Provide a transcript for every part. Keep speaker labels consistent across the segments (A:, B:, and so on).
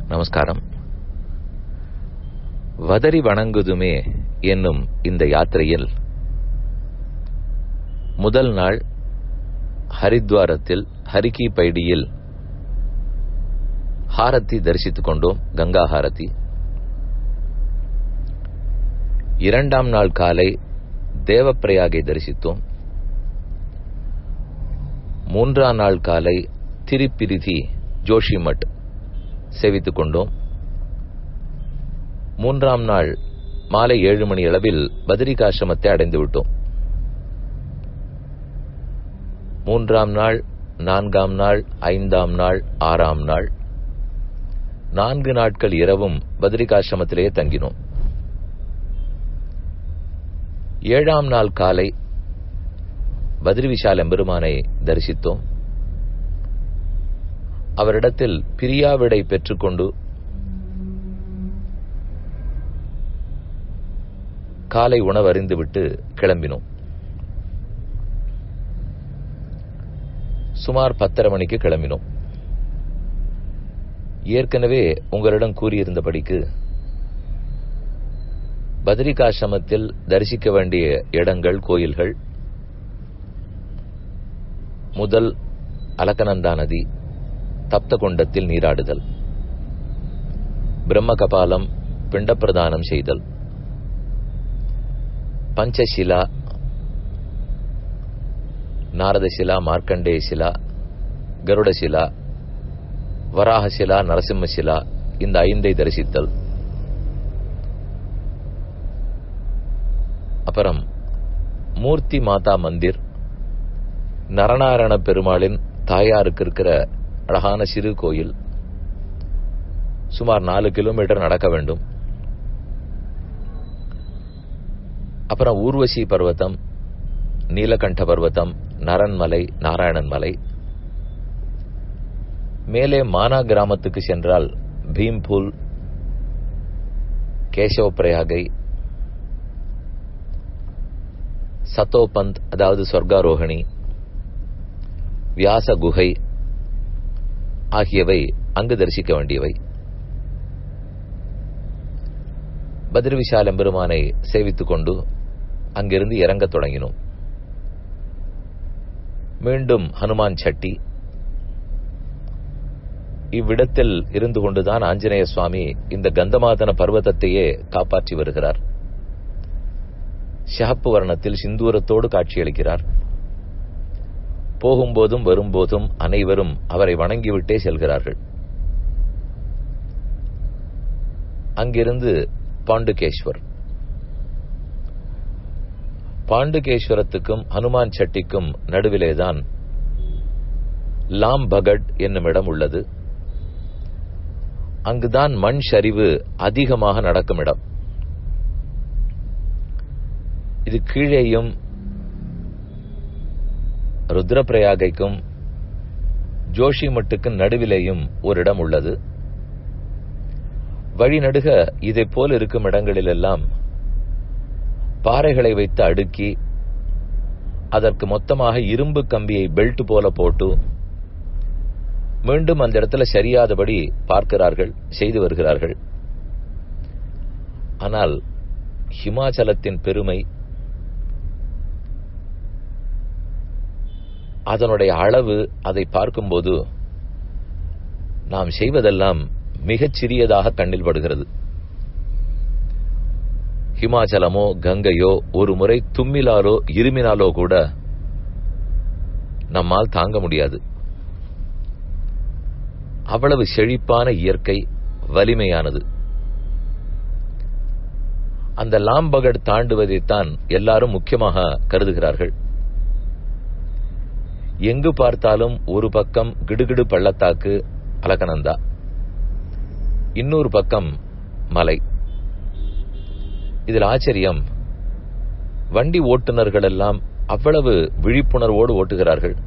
A: நமஸ்காரம் வதறி வணங்குதுமே என்னும் இந்த யாத்திரையில் முதல் நாள் ஹரித்வாரத்தில் ஹரிகி பைடியில் ஹாரத்தி தரிசித்துக் கொண்டோம் கங்கா ஹாரதி இரண்டாம் நாள் காலை தேவப்பிரயாகை தரிசித்தோம் மூன்றாம் நாள் காலை திரிப்பிரிதி ஜோஷிமட் சேவித்துக் கொண்டோம் மூன்றாம் நாள் மாலை ஏழு மணி அளவில் பத்ரிகாசிரமத்தை அடைந்து விட்டோம் மூன்றாம் நாள் நான்காம் நாள் ஐந்தாம் நாள் ஆறாம் நாள் நான்கு நாட்கள் இரவும் பத்ரிகாசிரமத்திலேயே தங்கினோம் ஏழாம் நாள் காலை பத்ரி விஷால் எம்பெருமானை தரிசித்தோம் அவரிடத்தில் பிரியாவிடை பெற்றுக்கொண்டு காலை உணவு அறிந்துவிட்டு கிளம்பினோம் சுமார் பத்தரை மணிக்கு கிளம்பினோம் ஏற்கனவே உங்களிடம் கூறியிருந்தபடிக்கு பத்ரிகாசிரமத்தில் தரிசிக்க வேண்டிய இடங்கள் கோயில்கள் முதல் அலக்கநந்தா நதி தப்தகுண்டத்தில் நீராடுதல் பிரம்ம கபாலம் பிண்டப்பிரதானம் செய்தல் பஞ்சசிலா நாரதசிலா மார்க்கண்டேயசிலா கருடசிலா வராகசிலா நரசிம்மசிலா இந்த ஐந்தை தரிசித்தல் அப்புறம் மூர்த்தி மாதா மந்திர் நரநாராயண பெருமாளின் தாயாருக்கு இருக்கிற அழகான சிறு கோயில் சுமார் நாலு கிலோமீட்டர் நடக்க வேண்டும் அப்புறம் ஊர்வசி பர்வதம் நீலகண்ட பர்வதம் நரன்மலை நாராயணன் மலை மேலே மானா கிராமத்துக்கு சென்றால் பீம்புல் கேசவ பிரயாகை சத்தோபந்த் அதாவது சொர்க்காரோகணி வியாச குகை ஆகியவை அங்கு தரிசிக்க வேண்டியவை பத்ரிவிசால் எம்பெருமானை சேவித்துக் கொண்டு அங்கிருந்து இறங்கத் தொடங்கினோம் மீண்டும் ஹனுமான் சட்டி இவ்விடத்தில் இருந்து கொண்டுதான் ஆஞ்சநேய சுவாமி இந்த கந்தமாதன பர்வதத்தையே காப்பாற்றி வருகிறார் ஷஹப்பு வர்ணத்தில் சிந்தூரத்தோடு காட்சியளிக்கிறார் போகும்போதும் வரும்போதும் அனைவரும் அவரை வணங்கிவிட்டே செல்கிறார்கள் அங்கிருந்து பாண்டுகேஸ்வர் பாண்டுகேஸ்வரத்துக்கும் ஹனுமான் சட்டிக்கும் நடுவிலேதான் லாம் பகட் என்னும் இடம் உள்ளது அங்குதான் மண் சரிவு அதிகமாக நடக்கும் இடம் இது கீழேயும் ருத்ரப்பிரயாகைக்கும் ஜோஷிமட்டுக்கும் நடுவிலேயும் ஒரு இடம் உள்ளது வழிநடுக இதை போல் இருக்கும் இடங்களிலெல்லாம் பாறைகளை வைத்து அடுக்கி அதற்கு மொத்தமாக இரும்பு கம்பியை பெல்ட் போல போட்டு மீண்டும் அந்த இடத்துல சரியாதபடி பார்க்கிறார்கள் செய்து வருகிறார்கள் ஆனால் ஹிமாச்சலத்தின் பெருமை அதனுடைய அளவு அதை பார்க்கும்போது நாம் செய்வதெல்லாம் மிகச் சிறியதாக கண்ணில் படுகிறது ஹிமாச்சலமோ கங்கையோ ஒரு முறை தும்மிலாலோ இருமினாலோ கூட நம்மால் தாங்க முடியாது அவ்வளவு செழிப்பான இயற்கை வலிமையானது அந்த லாம்பகட் தாண்டுவதைத்தான் எல்லாரும் முக்கியமாக கருதுகிறார்கள் எங்கு பார்த்தாலும் ஒரு பக்கம் கிடுகிடு பள்ளத்தாக்கு அலகனந்தா இன்னொரு பக்கம் மலை இதில் ஆச்சரியம் வண்டி ஓட்டுநர்கள் எல்லாம் அவ்வளவு விழிப்புணர்வோடு ஓட்டுகிறார்கள்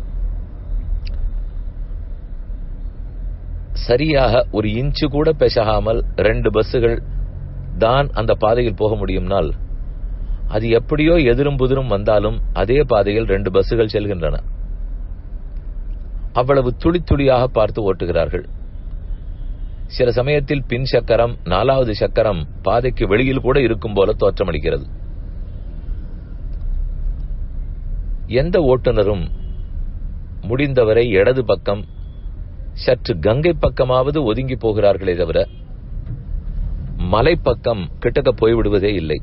A: சரியாக ஒரு இன்ச்சு கூட பெசகாமல் ரெண்டு பஸ்ஸுகள் தான் அந்த பாதையில் போக முடியும்னால் அது எப்படியோ எதிரும் புதிரும் வந்தாலும் அதே பாதையில் ரெண்டு பஸ்ஸுகள் செல்கின்றன அவ்வளவு துளி துளியாக பார்த்து ஓட்டுகிறார்கள் சில சமயத்தில் பின் சக்கரம் நாலாவது சக்கரம் பாதைக்கு வெளியில் கூட இருக்கும் போல தோற்றமளிக்கிறது எந்த ஓட்டுநரும் முடிந்தவரை இடது பக்கம் சற்று கங்கை பக்கமாவது ஒதுங்கி போகிறார்களே தவிர மலைப்பக்கம் கிட்டக்க போய்விடுவதே இல்லை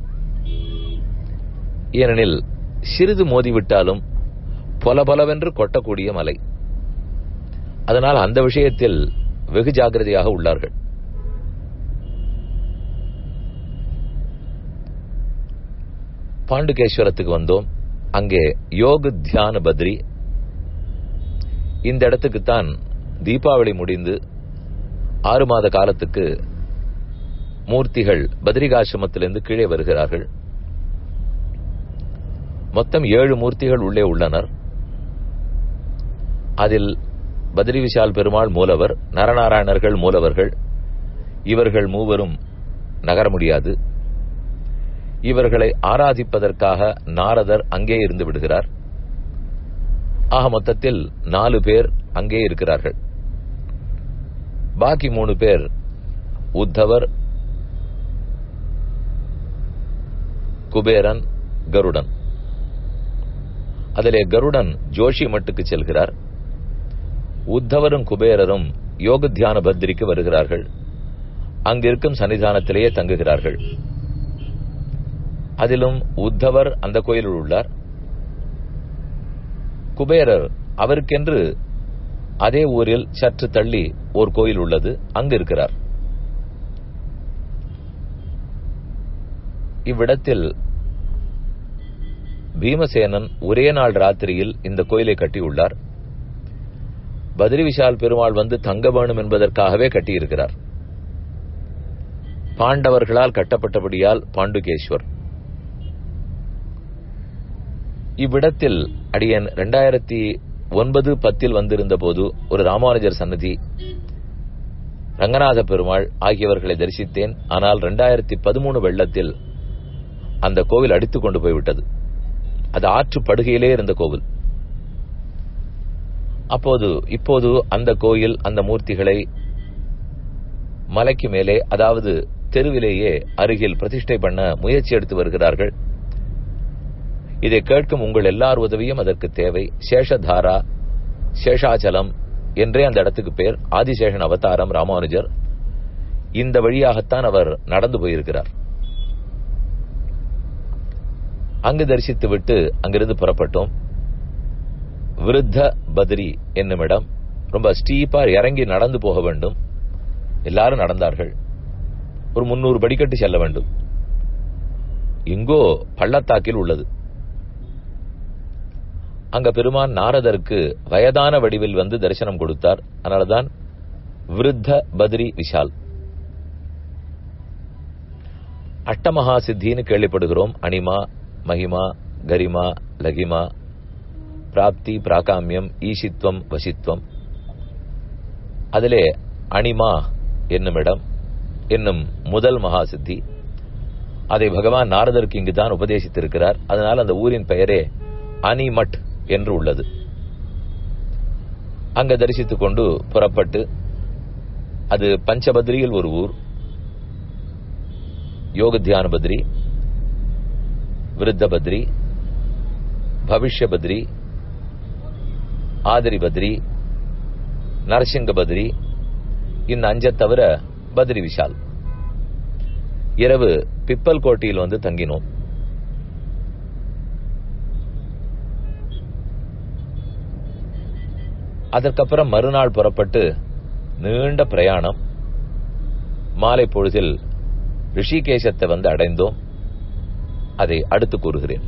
A: ஏனெனில் சிறிது மோதிவிட்டாலும் பொலபலவென்று கொட்டக்கூடிய மலை அதனால் அந்த விஷயத்தில் வெகு ஜாகிரதையாக உள்ளார்கள் பாண்டுகேஸ்வரத்துக்கு வந்தோம் அங்கே யோக தியான பத்ரி இந்த இடத்துக்குத்தான் தீபாவளி முடிந்து ஆறு மாத காலத்துக்கு மூர்த்திகள் பத்ரிகாசிரமத்திலிருந்து கீழே வருகிறார்கள் மொத்தம் ஏழு மூர்த்திகள் உள்ளே உள்ளனர் அதில் பத்ரி விஷால் பெருமாள் மூலவர் நரநாராயணர்கள் மூலவர்கள் இவர்கள் மூவரும் நகர முடியாது இவர்களை ஆராதிப்பதற்காக நாரதர் அங்கே இருந்து விடுகிறார் ஆக மொத்தத்தில் நாலு பேர் அங்கே இருக்கிறார்கள் பாக்கி மூணு பேர் உத்தவர் குபேரன் கருடன் அதிலே கருடன் ஜோஷி மட்டுக்கு செல்கிறார் உத்தவரும் குபேரரும் யோக தியான பத்ரிக்கு வருகிறார்கள் அங்கிருக்கும் சன்னிதானத்திலேயே தங்குகிறார்கள் அதிலும் உத்தவர் அந்த கோயிலில் உள்ளார் குபேரர் அவருக்கென்று அதே ஊரில் சற்று தள்ளி ஒரு கோயில் உள்ளது அங்கு இருக்கிறார் இவ்விடத்தில் பீமசேனன் ஒரே நாள் ராத்திரியில் இந்த கோயிலை கட்டியுள்ளார் பத்ரி விஷால் பெருமாள் வந்து தங்க வேணும் என்பதற்காகவே கட்டியிருக்கிறார் பாண்டவர்களால் கட்டப்பட்டபடியால் பாண்டுகேஸ்வர் இவ்விடத்தில் அடியன் இரண்டாயிரத்தி ஒன்பது பத்தில் வந்திருந்த போது ஒரு ராமானுஜர் சன்னதி ரங்கநாத பெருமாள் ஆகியவர்களை தரிசித்தேன் ஆனால் இரண்டாயிரத்தி பதிமூணு வெள்ளத்தில் அந்த கோவில் அடித்துக் கொண்டு போய்விட்டது அது ஆற்று படுகையிலே இருந்த கோவில் அப்போது இப்போது அந்த கோயில் அந்த மூர்த்திகளை மலைக்கு மேலே அதாவது தெருவிலேயே அருகில் பிரதிஷ்டை பண்ண முயற்சி எடுத்து வருகிறார்கள் இதை கேட்கும் உங்கள் எல்லார் உதவியும் அதற்கு தேவை சேஷதாரா சேஷாச்சலம் என்றே அந்த இடத்துக்கு பேர் ஆதிசேஷன் அவதாரம் ராமானுஜர் இந்த வழியாகத்தான் அவர் நடந்து போயிருக்கிறார் அங்கு தரிசித்து விட்டு அங்கிருந்து புறப்பட்டோம் விருத்த பத்ரி என்னும் இடம் ரொம்ப ஸ்டீப்பா இறங்கி நடந்து போக வேண்டும் எல்லாரும் நடந்தார்கள் ஒரு முன்னூறு படிக்கட்டு செல்ல வேண்டும் எங்கோ பள்ளத்தாக்கில் உள்ளது அங்க பெருமான் நாரதருக்கு வயதான வடிவில் வந்து தரிசனம் கொடுத்தார் அதனாலதான் விருத்த பத்ரி விஷால் அட்டமகா சித்தின்னு கேள்விப்படுகிறோம் அனிமா மகிமா கரிமா லகிமா பிராப்தி பிராகாமியம் ஈசித்வம் வசித்வம் அதிலே அனிமா என்னும் இடம் என்னும் முதல் மகா சித்தி அதை பகவான் நாரதருக்கு இங்குதான் உபதேசித்திருக்கிறார் அதனால் அந்த ஊரின் பெயரே அனிமட் என்று உள்ளது அங்க தரிசித்துக் கொண்டு புறப்பட்டு அது பஞ்சபத்ரியில் ஒரு ஊர் யோக தியான பத்ரி விருத்த பத்ரி பவிஷ்ய பத்ரி ஆதிரி பத்ரி நரசிங்க பத்ரி இந்த அஞ்ச தவிர பத்ரி விஷால் இரவு பிப்பல் கோட்டையில் வந்து தங்கினோம் அதற்கப்புறம் மறுநாள் புறப்பட்டு நீண்ட பிரயாணம் மாலை பொழுதில் ரிஷிகேசத்தை வந்து அடைந்தோம் அதை அடுத்து கூறுகிறேன்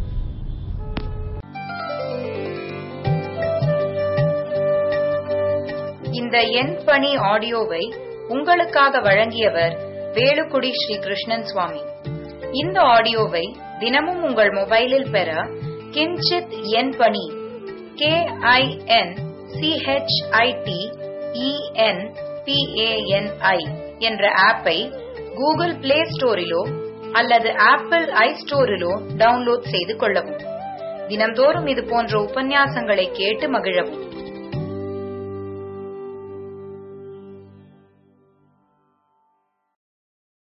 B: இந்த எண் பணி ஆடியோவை உங்களுக்காக வழங்கியவர் வேலுக்குடி ஸ்ரீ கிருஷ்ணன் சுவாமி இந்த ஆடியோவை தினமும் உங்கள் மொபைலில் பெற கிஞ்சித் எண் பணி கே ஐ என் சிஹெச்ஐடி இஎன் பிஏஎன்ஐ என்ற ஆப்பை கூகுள் பிளே ஸ்டோரிலோ அல்லது ஆப்பிள் ஐ ஸ்டோரிலோ டவுன்லோட் செய்து கொள்ளவும் தினம்தோறும் இது போன்ற உபன்யாசங்களை கேட்டு மகிழவும்